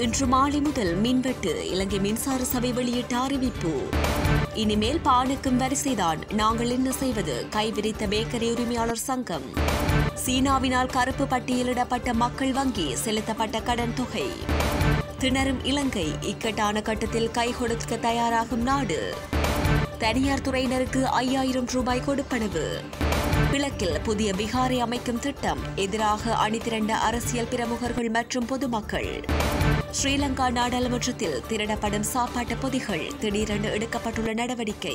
இன்று மாலை முதல் மின்வெட்டு இலங்கை மின்சார சபை வெளியிட்ட அறிவிப்பு இனிமேல் பானுக்கும் வரிசைதான் நாங்கள் என்ன செய்வது கைவிரித்த பேக்கரி உரிமையாளர் சங்கம் சீனாவினால் கருப்பு பட்டியலிடப்பட்ட மக்கள் வங்கி செலுத்தப்பட்ட கடன் தொகை திணறும் இலங்கை இக்கட்டான கட்டத்தில் கை கொடுக்க தயாராகும் நாடு தனியார் துறையினருக்கு ஐயாயிரம் ரூபாய் கொடுப்பனவு கிழக்கில் புதிய பீகாரை அமைக்கும் திட்டம் எதிராக அணிதிரண்ட அரசியல் பிரமுகர்கள் மற்றும் பொதுமக்கள் ஸ்ரீலங்கா நாடாளுமன்றத்தில் திருடப்படும் சாப்பாட்டு பொதிகள் திடீரென எடுக்கப்பட்டுள்ள நடவடிக்கை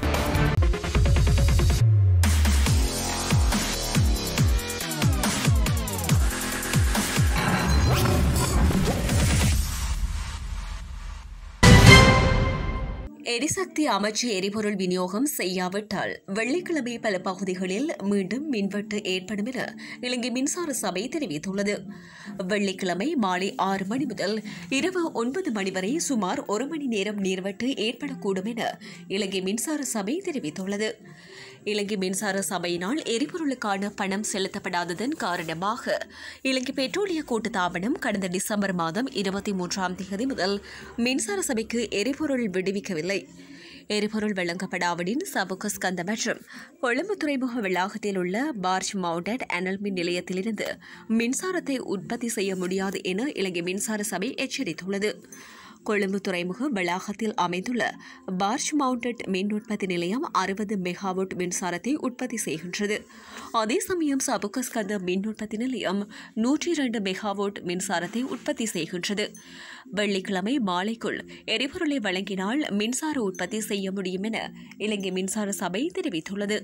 எரிசக்தி அமைச்சு எரிபொருள் விநியோகம் செய்யாவிட்டால் வெள்ளிக்கிழமை பல பகுதிகளில் மீண்டும் மின்வெட்டு ஏற்படும் என இலங்கை மின்சார சபை தெரிவித்துள்ளது வெள்ளிக்கிழமை மாலை ஆறு மணி முதல் இரவு ஒன்பது மணி வரை சுமார் ஒரு மணி நேரம் நீர்வெட்டு ஏற்படக்கூடும் என இலங்கை மின்சார சபை தெரிவித்துள்ளது இலங்கை மின்சார சபையினால் எரிபொருளுக்கான பணம் செலுத்தப்படாததன் காரணமாக இலங்கை பெட்ரோலிய கூட்டுத்தாபனம் கடந்த டிசம்பர் மாதம் இருபத்தி மூன்றாம் தேதி முதல் மின்சார சபைக்கு எரிபொருள் விடுவிக்கவில்லை எரிபொருள் வழங்கப்படாவிடின் சபுகஸ்கந்த மற்றும் கொழும்பு துறைமுக வளாகத்தில் உள்ள பார்ஜ் மவுண்டட் அனல் மின் நிலையத்திலிருந்து மின்சாரத்தை உற்பத்தி செய்ய முடியாது என இலங்கை மின்சார சபை எச்சரித்துள்ளது கொழும்பு துறைமுக வளாகத்தில் அமைந்துள்ள பார்ஜ் மவுண்டட் மின் உற்பத்தி நிலையம் அறுபது மெகாவாட் மின்சாரத்தை உற்பத்தி செய்கின்றது அதே சமயம் சபுகஸ்கந்த மின் உற்பத்தி நிலையம் நூற்றி இரண்டு மெகாவாட் மின்சாரத்தை உற்பத்தி செய்கின்றது வெள்ளிக்கிழமை மாலைக்குள் எரிபொருளை வழங்கினால் மின்சார உற்பத்தி செய்ய முடியும் என இலங்கை மின்சார சபை தெரிவித்துள்ளது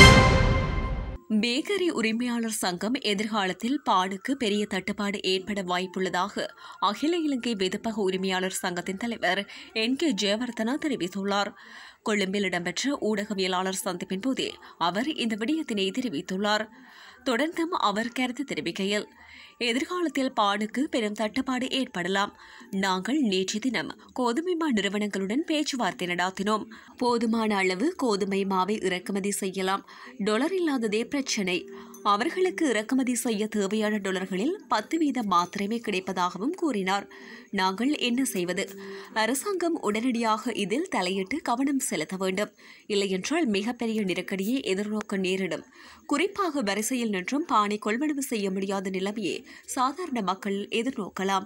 பேக்கரி உரிமையாளர் சங்கம் எதிர்காலத்தில் பாலுக்கு பெரிய தட்டுப்பாடு ஏற்பட வாய்ப்புள்ளதாக அகில இலங்கை வெதுப்பக உரிமையாளர் சங்கத்தின் தலைவர் என் கே ஜெயவர்தனா தெரிவித்துள்ளார் கொழும்பில் இடம்பெற்ற ஊடகவியலாளர் சந்திப்பின் போதே அவர் இந்த விடயத்தினை தெரிவித்துள்ளார் தொடர்ந்தும் அவர் கருத்து தெரிவிக்கையில் எதிர்காலத்தில் பாலுக்கு பெரும் தட்டுப்பாடு ஏற்படலாம் நாங்கள் நேற்று தினம் கோதுமை மா நிறுவனங்களுடன் பேச்சுவார்த்தை நடாத்தினோம் போதுமான அளவு கோதுமை மாவை இறக்குமதி செய்யலாம் டொலர் இல்லாததே பிரச்சினை அவர்களுக்கு இறக்குமதி செய்ய தேவையான டொலர்களில் பத்து வீதம் மாத்திரமே கிடைப்பதாகவும் கூறினார் நாங்கள் என்ன செய்வது அரசாங்கம் உடனடியாக இதில் தலையிட்டு கவனம் செலுத்த வேண்டும் இல்லையென்றால் மிகப்பெரிய நெருக்கடியை எதிர்நோக்க நேரிடும் குறிப்பாக வரிசையில் நின்றும் பானை கொள்வனவு செய்ய முடியாத நிலைமையை சாதாரண மக்கள் எதிர்நோக்கலாம்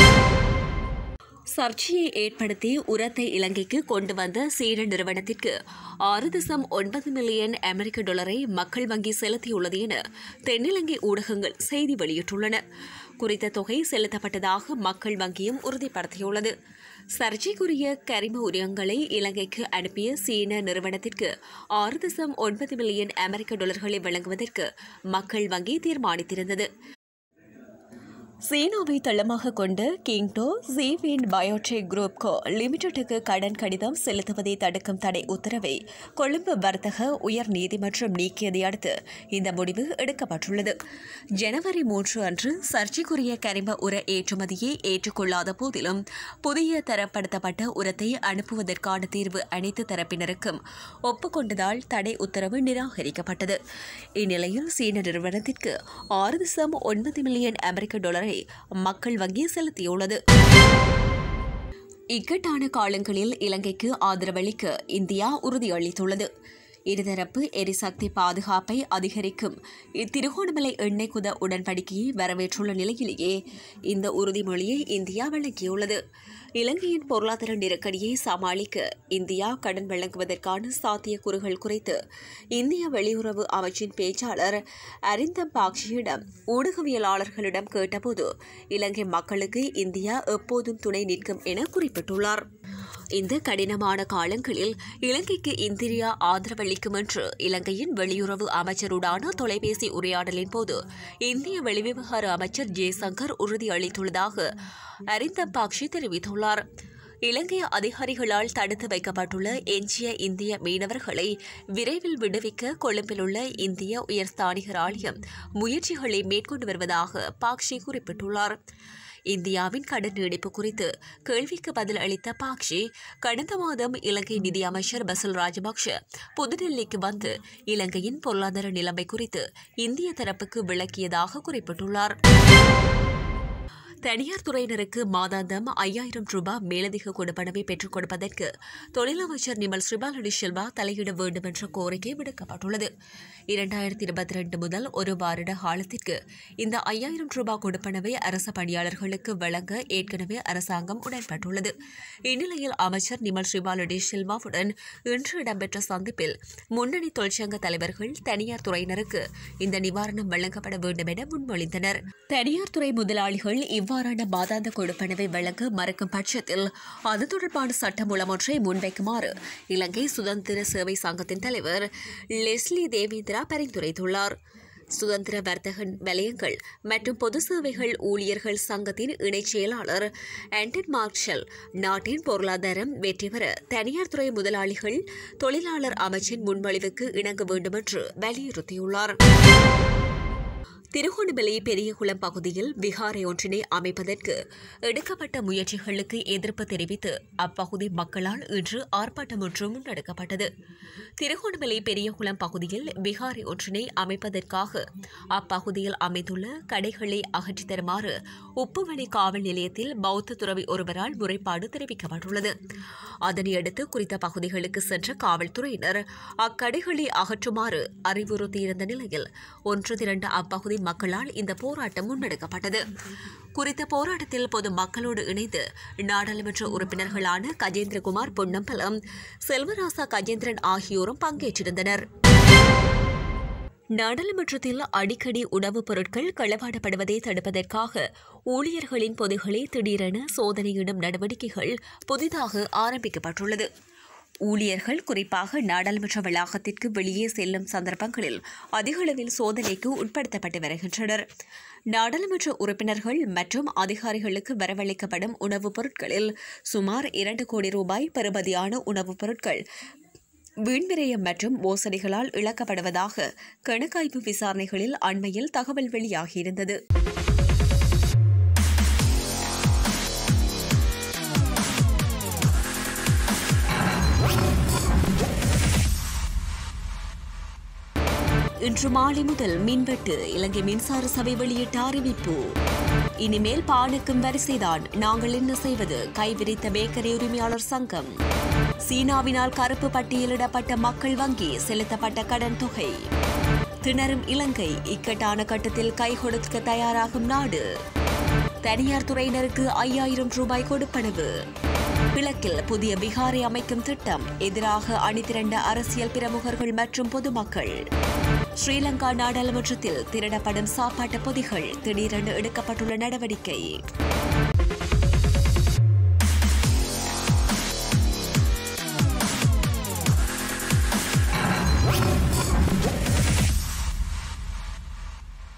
சர்ச்சையை ஏற்படுத்தி உரத்தை இலங்கைக்கு கொண்டு வந்த சீன நிறுவனத்திற்கு ஆறு தசம் ஒன்பது மில்லியன் அமெரிக்க டாலரை மக்கள் வங்கி செலுத்தியுள்ளது என தென்னிலங்கை ஊடகங்கள் செய்தி வெளியிட்டுள்ளன குறித்த தொகை செலுத்தப்பட்டதாக மக்கள் வங்கியும் உறுதிப்படுத்தியுள்ளது சர்ச்சைக்குரிய கரிம உரியங்களை இலங்கைக்கு அனுப்பிய சீன நிறுவனத்திற்கு ஆறு தசம் ஒன்பது மில்லியன் அமெரிக்க டாலர்களை வழங்குவதற்கு மக்கள் வங்கி தீர்மானித்திருந்தது சீனாவை தளமாக கொண்டு கிங்டோ ஜீவின் பயோடெக் குரூப் கோ லிமிடெட்டுக்கு கடன் கடிதம் செலுத்துவதை தடுக்கும் தடை உத்தரவை கொழும்பு வர்த்தக உயர் நீதிமன்றம் நீக்கியதை அடுத்து இந்த முடிவு எடுக்கப்பட்டுள்ளது ஜனவரி மூன்று அன்று சர்ச்சைக்குரிய கரிம உர ஏற்றுமதியை ஏற்றுக்கொள்ளாத போதிலும் புதிய தரப்படுத்தப்பட்ட உரத்தை அனுப்புவதற்கான தீர்வு அனைத்து தரப்பினருக்கும் ஒப்புக்கொண்டதால் தடை உத்தரவு நிராகரிக்கப்பட்டது இந்நிலையில் சீன நிறுவனத்திற்கு ஆறு தசம் ஒன்பது மில்லியன் அமெரிக்க டாலரை மக்கள் வங்கி செலுத்தியுள்ளது இக்கட்டான காலங்களில் இலங்கைக்கு ஆதரவளிக்க இந்தியா உறுதியளித்துள்ளது இருதரப்பு எரிசக்தி பாதுகாப்பை அதிகரிக்கும் இத்திருகோணமலை எண்ணெய் குத உடன்படிக்கையை வரவேற்றுள்ள நிலையிலேயே இந்த உறுதிமொழியை இந்தியா வழங்கியுள்ளது இலங்கையின் பொருளாதார நெருக்கடியை சமாளிக்க இந்தியா கடன் வழங்குவதற்கான சாத்தியக்கூறுகள் குறித்து இந்திய வெளியுறவு அமைச்சின் பேச்சாளர் அரிந்தம் பாக்ஷியிடம் ஊடகவியலாளர்களிடம் கேட்டபோது இலங்கை மக்களுக்கு இந்தியா எப்போதும் துணை நிற்கும் என குறிப்பிட்டுள்ளார் இந்த கடினமான காலங்களில் இலங்கைக்கு இந்தியா ஆதரவளிக்கும் என்று இலங்கையின் வெளியுறவு அமைச்சருடான தொலைபேசி உரையாடலின் போது இந்திய வெளிவிவகார அமைச்சர் ஜெய்சங்கர் உறுதியளித்துள்ளதாக அரிந்தம் பாக்ஷி தெரிவித்துள்ளார் இலங்கை அதிகாரிகளால் தடுத்து வைக்கப்பட்டுள்ள எஞ்சிய இந்திய மீனவர்களை விரைவில் விடுவிக்க கொழும்பில் உள்ள இந்திய உயர்ஸ்தானிகர் ஆலயம் முயற்சிகளை மேற்கொண்டு வருவதாக பாக்ஷி குறிப்பிட்டுள்ளார் இந்தியாவின் கடன் நீடிப்பு குறித்து கேள்விக்கு பதில் அளித்த பாக்ஷி கடந்த மாதம் இலங்கை நிதியமைச்சர் பசில் ராஜபக்ஷ புதுடெல்லிக்கு வந்து இலங்கையின் பொருளாதார நிலைமை குறித்து இந்திய தரப்புக்கு விளக்கியதாக குறிப்பிட்டுள்ளார் தனியார் துறையினருக்கு மாதாந்தம் ஐயாயிரம் ரூபாய் மேலதிக கொடுப்பனவை பெற்றுக் கொடுப்பதற்கு தொழிலமைச்சர் நிமல் ஸ்ரீபாலடி சில்வா தலையிட வேண்டும் என்ற கோரிக்கை விடுக்கப்பட்டுள்ளது இரண்டாயிரத்தி இருபத்தி ரெண்டு முதல் ஒரு வாரிட காலத்திற்கு இந்த ஐயாயிரம் ரூபாய் கொடுப்பனவை அரசு பணியாளர்களுக்கு வழங்க ஏற்கனவே அரசாங்கம் உடன்பட்டுள்ளது இந்நிலையில் அமைச்சர் நிமல் ஸ்ரீபாலடி சில்வாவுடன் இன்று இடம்பெற்ற சந்திப்பில் முன்னணி தொழிற்சங்க தலைவர்கள் தனியார் துறையினருக்கு இந்த நிவாரணம் வழங்கப்பட வேண்டும் என முன்மொழிந்தனர் தனியார் துறை முதலாளிகள் இவ்வாறான மாதாந்த கொடுப்பனவை வழங்க மறுக்கும் பட்சத்தில் அது தொடர்பான சட்டமூலம் ஒன்றை முன்வைக்குமாறு இலங்கை சுதந்திர சேவை சங்கத்தின் தலைவர் லெஸ்லி தேவேந்திரா பரிந்துரைத்துள்ளார் சுதந்திர வர்த்தக வலயங்கள் மற்றும் பொது சேவைகள் ஊழியர்கள் சங்கத்தின் இணைச் செயலாளர் ஆண்டன் மார்ஷல் நாட்டின் பொருளாதாரம் வெற்றி பெற தனியார் துறை முதலாளிகள் தொழிலாளர் அமைச்சின் முன்மொழிவுக்கு இணங்க வேண்டும் என்று வலியுறுத்தியுள்ளார் திருகோணமலை பெரியகுளம் பகுதியில் விகாரை ஒன்றினை அமைப்பதற்கு எடுக்கப்பட்ட முயற்சிகளுக்கு எதிர்ப்பு தெரிவித்து அப்பகுதி மக்களால் இன்று ஆர்ப்பாட்டம் ஒன்று முன்னெடுக்கப்பட்டது திருகோணமலை பெரியகுளம் பகுதியில் விகாரை ஒன்றினை அமைப்பதற்காக அப்பகுதியில் அமைந்துள்ள கடைகளை அகற்றித் தருமாறு உப்புவளி காவல் நிலையத்தில் பௌத்த துறவி ஒருவரால் முறைப்பாடு தெரிவிக்கப்பட்டுள்ளது அதனையடுத்து குறித்த பகுதிகளுக்கு சென்ற காவல்துறையினர் அக்கடைகளை அகற்றுமாறு அறிவுறுத்தியிருந்த நிலையில் ஒன்று திரண்ட அப்பகுதி மக்களால் இந்த போராட்டம் முன்னெடுக்கப்பட்டது குறித்த போராட்டத்தில் பொது மக்களோடு இணைந்து நாடாளுமன்ற உறுப்பினர்களான கஜேந்திரகுமார் பொன்னம்பலம் செல்வராசா கஜேந்திரன் ஆகியோரும் பங்கேற்றிருந்தனர் நாடாளுமன்றத்தில் அடிக்கடி உணவுப் பொருட்கள் களவாடப்படுவதை தடுப்பதற்காக ஊழியர்களின் பொதுகளை திடீரென சோதனையிடும் நடவடிக்கைகள் புதிதாக ஆரம்பிக்கப்பட்டுள்ளது ஊழியர்கள் குறிப்பாக நாடாளுமன்ற வளாகத்திற்கு வெளியே செல்லும் சந்தர்ப்பங்களில் அதிகளவில் சோதனைக்கு உட்படுத்தப்பட்டு வருகின்றனர் நாடாளுமன்ற உறுப்பினர்கள் மற்றும் அதிகாரிகளுக்கு வரவழைக்கப்படும் உணவுப் பொருட்களில் சுமார் இரண்டு கோடி ரூபாய் பெறுமதியான உணவுப் பொருட்கள் வீண்விரயம் மற்றும் மோசடிகளால் இழக்கப்படுவதாக கணக்காய்வு விசாரணைகளில் அண்மையில் தகவல் வெளியாகியிருந்தது இன்று மாலை முதல் மின்வெட்டு இலங்கை மின்சார சபை வெளியிட்ட அறிவிப்பு இனிமேல் பானுக்கும் வரிசைதான் நாங்கள் என்ன செய்வது கைவிரித்த பேக்கரி உரிமையாளர் சங்கம் சீனாவினால் கருப்பு பட்டியலிடப்பட்ட மக்கள் வங்கி செலுத்தப்பட்ட கடன் தொகை திணறும் இலங்கை இக்கட்டான கட்டத்தில் கை கொடுக்க தயாராகும் நாடு தனியார் துறையினருக்கு ஐயாயிரம் ரூபாய் கொடுப்பனவு கிழக்கில் புதிய விகாரை அமைக்கும் திட்டம் எதிராக அணிதிரண்ட அரசியல் பிரமுகர்கள் மற்றும் பொதுமக்கள் ஸ்ரீலங்கா நாடாளுமன்றத்தில் திருடப்படும் சாப்பாட்டு பொதிகள் திடீரென எடுக்கப்பட்டுள்ள நடவடிக்கை